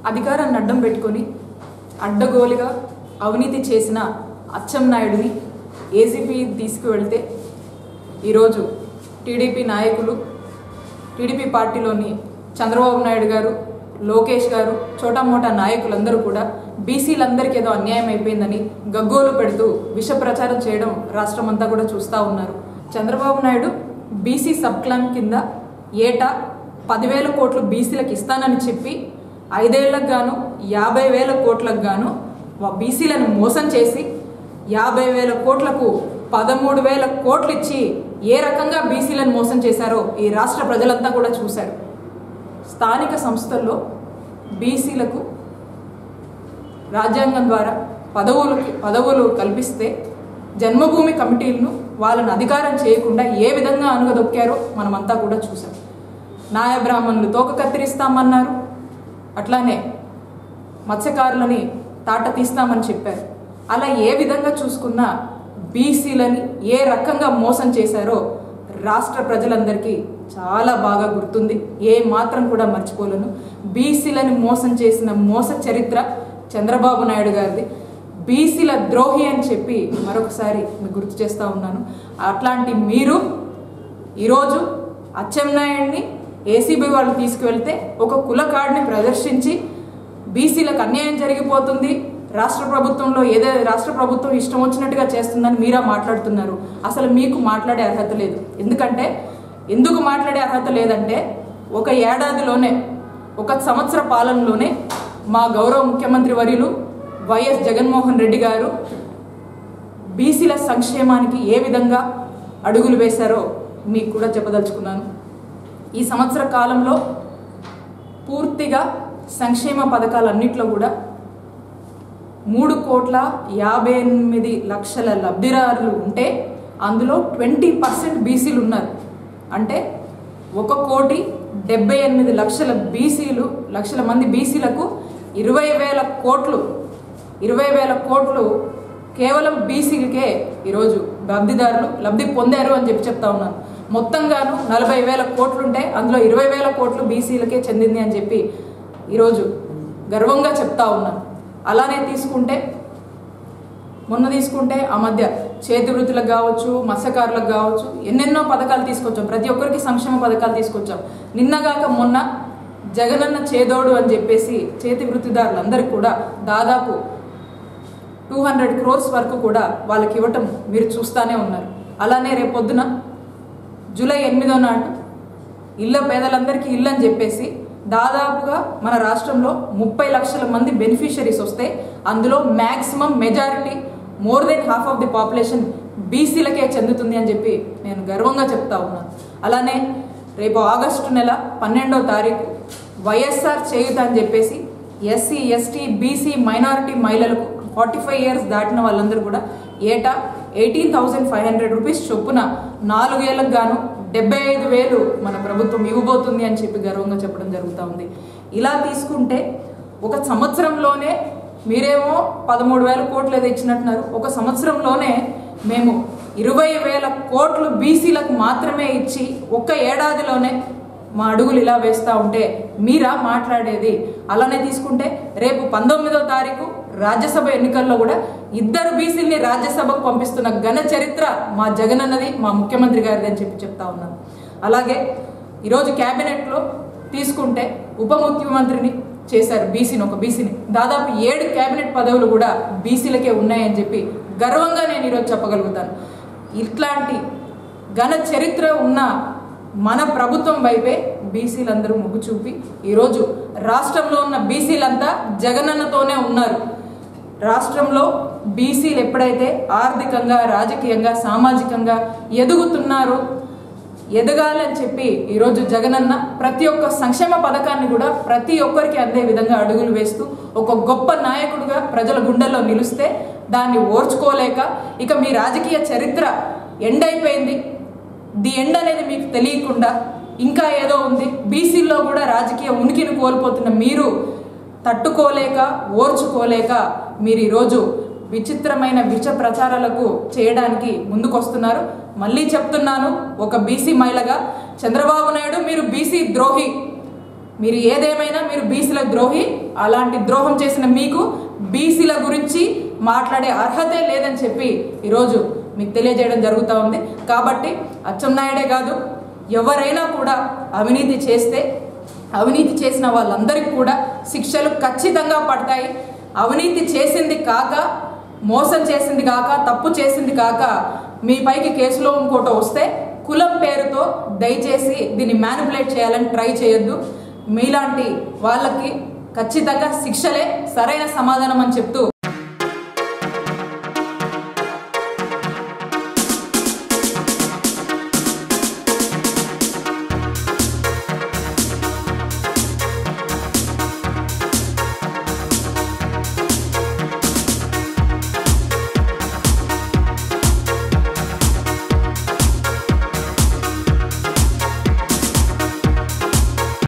అధికారాన్ని అడ్డం పెట్టుకొని అడ్డగోలుగా అవినీతి చేసిన అచ్చెన్నాయుడిని ఏసీపీ తీసుకువెళ్తే ఈరోజు టీడీపీ నాయకులు టీడీపీ పార్టీలోని చంద్రబాబు నాయుడు గారు లోకేష్ గారు చోటామోటా నాయకులందరూ కూడా బీసీలందరికీ ఏదో అన్యాయం అయిపోయిందని గగ్గోలు పెడుతూ విష ప్రచారం చేయడం రాష్ట్రం అంతా కూడా చూస్తూ ఉన్నారు Chandrababu Naidu BC sub plan కింద ఏటా పదివేల కోట్లు బీసీలకు ఇస్తానని చెప్పి ఐదేళ్లకు గాను యాభై వేల కోట్లకు గాను వా- బీసీలను మోసం చేసి యాభై వేల కోట్లకు పదమూడు వేల కోట్లు ఇచ్చి ఏ రకంగా బీసీలను మోసం చేశారో ఈ రాష్ట్ర ప్రజలంతా కూడా చూశారు స్థానిక సంస్థల్లో బీసీలకు రాజ్యాంగం ద్వారా పదవులకి పదవులు కల్పిస్తే జన్మభూమి కమిటీలను వాళ్ళని అధికారం చేయకుండా ఏ విధంగా అనుగదొక్కారో మనమంతా కూడా చూసాం నాయ బ్రాహ్మణులు తోక కత్తిరిస్తామన్నారు అట్లానే మత్స్యకారులని తాట తీస్తామని చెప్పారు అలా ఏ విధంగా చూసుకున్నా బీసీలని ఏ రకంగా మోసం చేశారో రాష్ట్ర ప్రజలందరికీ చాలా బాగా గుర్తుంది ఏ మాత్రం కూడా మర్చిపోలేను బీసీలని మోసం చేసిన మోస చరిత్ర చంద్రబాబు నాయుడు గారిది బీసీల ద్రోహి అని చెప్పి మరొకసారి మీకు గుర్తు చేస్తూ ఉన్నాను అట్లాంటి మీరు ఈరోజు అచ్చెన్నాయుడిని ఏసీబీ వాళ్ళు తీసుకువెళ్తే ఒక కుల కార్డుని ప్రదర్శించి బీసీలకు అన్యాయం జరిగిపోతుంది రాష్ట్ర ప్రభుత్వంలో ఏదో రాష్ట్ర ప్రభుత్వం ఇష్టం వచ్చినట్టుగా చేస్తుందని మీరా మాట్లాడుతున్నారు అసలు మీకు మాట్లాడే అర్హత లేదు ఎందుకంటే ఎందుకు మాట్లాడే అర్హత లేదంటే ఒక ఏడాదిలోనే ఒక సంవత్సర పాలనలోనే మా గౌరవ ముఖ్యమంత్రి వర్యులు వైఎస్ జగన్మోహన్ రెడ్డి గారు బీసీల సంక్షేమానికి ఏ విధంగా అడుగులు వేశారో మీకు కూడా చెప్పదలుచుకున్నాను ఈ సంవత్సర కాలంలో పూర్తిగా సంక్షేమ పథకాలన్నింటిలో కూడా మూడు కోట్ల యాభై ఎనిమిది లక్షల లబ్ధిదారులు ఉంటే అందులో ట్వంటీ పర్సెంట్ బీసీలు ఉన్నారు అంటే ఒక కోటి డెబ్బై ఎనిమిది లక్షల బీసీలు లక్షల మంది బీసీలకు ఇరవై వేల కోట్లు ఇరవై వేల కోట్లు కేవలం బీసీలకే ఈరోజు లబ్ధిదారులు లబ్ధి పొందారు అని చెప్పి చెప్తా ఉన్నాను మొత్తంగాను నలభై వేల కోట్లుంటే అందులో ఇరవై వేల కోట్లు బీసీలకే చెందింది అని చెప్పి ఈరోజు గర్వంగా చెప్తా ఉన్నాను అలానే తీసుకుంటే మొన్న తీసుకుంటే ఆ మధ్య చేతి వృత్తులకు కావచ్చు మత్స్యకారులకు కావచ్చు ఎన్నెన్నో పథకాలు తీసుకొచ్చాం ప్రతి ఒక్కరికి సంక్షేమ పథకాలు తీసుకొచ్చాం నిన్నగాక మొన్న జగనన్న చేదోడు అని చెప్పేసి చేతి వృత్తిదారులందరికీ కూడా దాదాపు టూ హండ్రెడ్ క్రోర్స్ వరకు కూడా వాళ్ళకి ఇవ్వటం మీరు చూస్తూనే ఉన్నారు అలానే రేపొద్దున జూలై ఎనిమిదో నాడు ఇళ్ళ పేదలందరికీ ఇల్లు అని చెప్పేసి దాదాపుగా మన రాష్ట్రంలో ముప్పై లక్షల మంది బెనిఫిషరీస్ వస్తే అందులో maximum majority more than half of the population బీసీలకే చెందుతుంది అని చెప్పి నేను గర్వంగా చెప్తా ఉన్నాను అలానే రేపు ఆగస్టు నెల పన్నెండో తారీఖు వైఎస్ఆర్ చేయుత అని చెప్పేసి ఎస్సీ ఎస్టీ బీసీ మైనారిటీ మహిళలకు ఫార్టీ ఫైవ్ ఇయర్స్ దాటిన వాళ్ళందరూ కూడా ఏటా eighteen thousand five hundred rupees చొప్పున నాలుగేళ్లకు గాను డెబ్బై ఐదు వేలు మన ప్రభుత్వం ఇవ్వబోతుంది అని చెప్పి గర్వంగా చెప్పడం జరుగుతూ ఉంది ఇలా తీసుకుంటే ఒక సంవత్సరంలోనే మీరేమో పదమూడు వేల కోట్లు ఏదో ఇచ్చినట్టున్నారు ఒక సంవత్సరంలోనే మేము ఇరవై వేల కోట్లు బీసీలకు మాత్రమే ఇచ్చి ఒక్క ఏడాదిలోనే మా అడుగులు ఇలా వేస్తూ ఉంటే మీరా మాట్లాడేది అలానే తీసుకుంటే రేపు పంతొమ్మిదో తారీఖు రాజ్యసభ ఎన్నికల్లో కూడా ఇద్దరు బీసీల్ని రాజ్యసభకు పంపిస్తున్న ఘన చరిత్ర మా జగన్ అన్నది మా ముఖ్యమంత్రి గారిది అని చెప్పి చెప్తా ఉన్నాను అలాగే ఈరోజు క్యాబినెట్లో తీసుకుంటే ఉప ముఖ్యమంత్రిని చేశారు బీసీని ఒక బీసీని దాదాపు ఏడు క్యాబినెట్ పదవులు కూడా బీసీలకే ఉన్నాయని చెప్పి గర్వంగా నేను ఈరోజు చెప్పగలుగుతాను ఇట్లాంటి ఘన చరిత్ర ఉన్న మన ప్రభుత్వం వైపే బీసీలందరూ మొగ్గు చూపి ఈరోజు రాష్ట్రంలో ఉన్న బీసీలంతా జగనన్నతోనే ఉన్నారు రాష్ట్రంలో బీసీలు ఎప్పుడైతే ఆర్థికంగా రాజకీయంగా సామాజికంగా ఎదుగుతున్నారో ఎదగాలని చెప్పి ఈరోజు జగనన్న ప్రతి ఒక్క సంక్షేమ పథకాన్ని కూడా ప్రతి ఒక్కరికి అందే విధంగా అడుగులు వేస్తూ ఒక గొప్ప నాయకుడిగా ప్రజల గుండెల్లో నిలిస్తే దాన్ని ఓర్చుకోలేక ఇక మీ రాజకీయ చరిత్ర ఎండ్ అయిపోయింది ది ఎండ్ అనేది మీకు తెలియకుండా ఇంకా ఏదో ఉంది బీసీల్లో కూడా రాజకీయ ఉనికిని కోల్పోతున్న మీరు తట్టుకోలేక ఓర్చుకోలేక మీరు ఈరోజు విచిత్రమైన విష ప్రచారాలకు చేయడానికి ముందుకొస్తున్నారు మళ్ళీ చెప్తున్నాను ఒక బీసీ మహిళగా చంద్రబాబు నాయుడు మీరు బీసీ ద్రోహి మీరు ఏదేమైనా మీరు బీసీల ద్రోహి అలాంటి ద్రోహం చేసిన మీకు బీసీల గురించి మాట్లాడే అర్హతే లేదని చెప్పి ఈరోజు మీకు తెలియజేయడం జరుగుతూ ఉంది కాబట్టి అచ్చెన్నాయుడే కాదు ఎవరైనా కూడా అవినీతి చేస్తే అవినీతి చేసిన వాళ్ళందరికీ కూడా శిక్షలు ఖచ్చితంగా పడతాయి అవినీతి చేసింది కాక మోసం చేసింది కాక తప్పు చేసింది కాక మీ పైకి కేసులో ఇంకోటి వస్తే కులం పేరుతో దయచేసి దీన్ని మ్యానిపులేట్ చేయాలని ట్రై చేయొద్దు మీలాంటి వాళ్ళకి ఖచ్చితంగా శిక్షలే సరైన సమాధానం అని చెప్తూ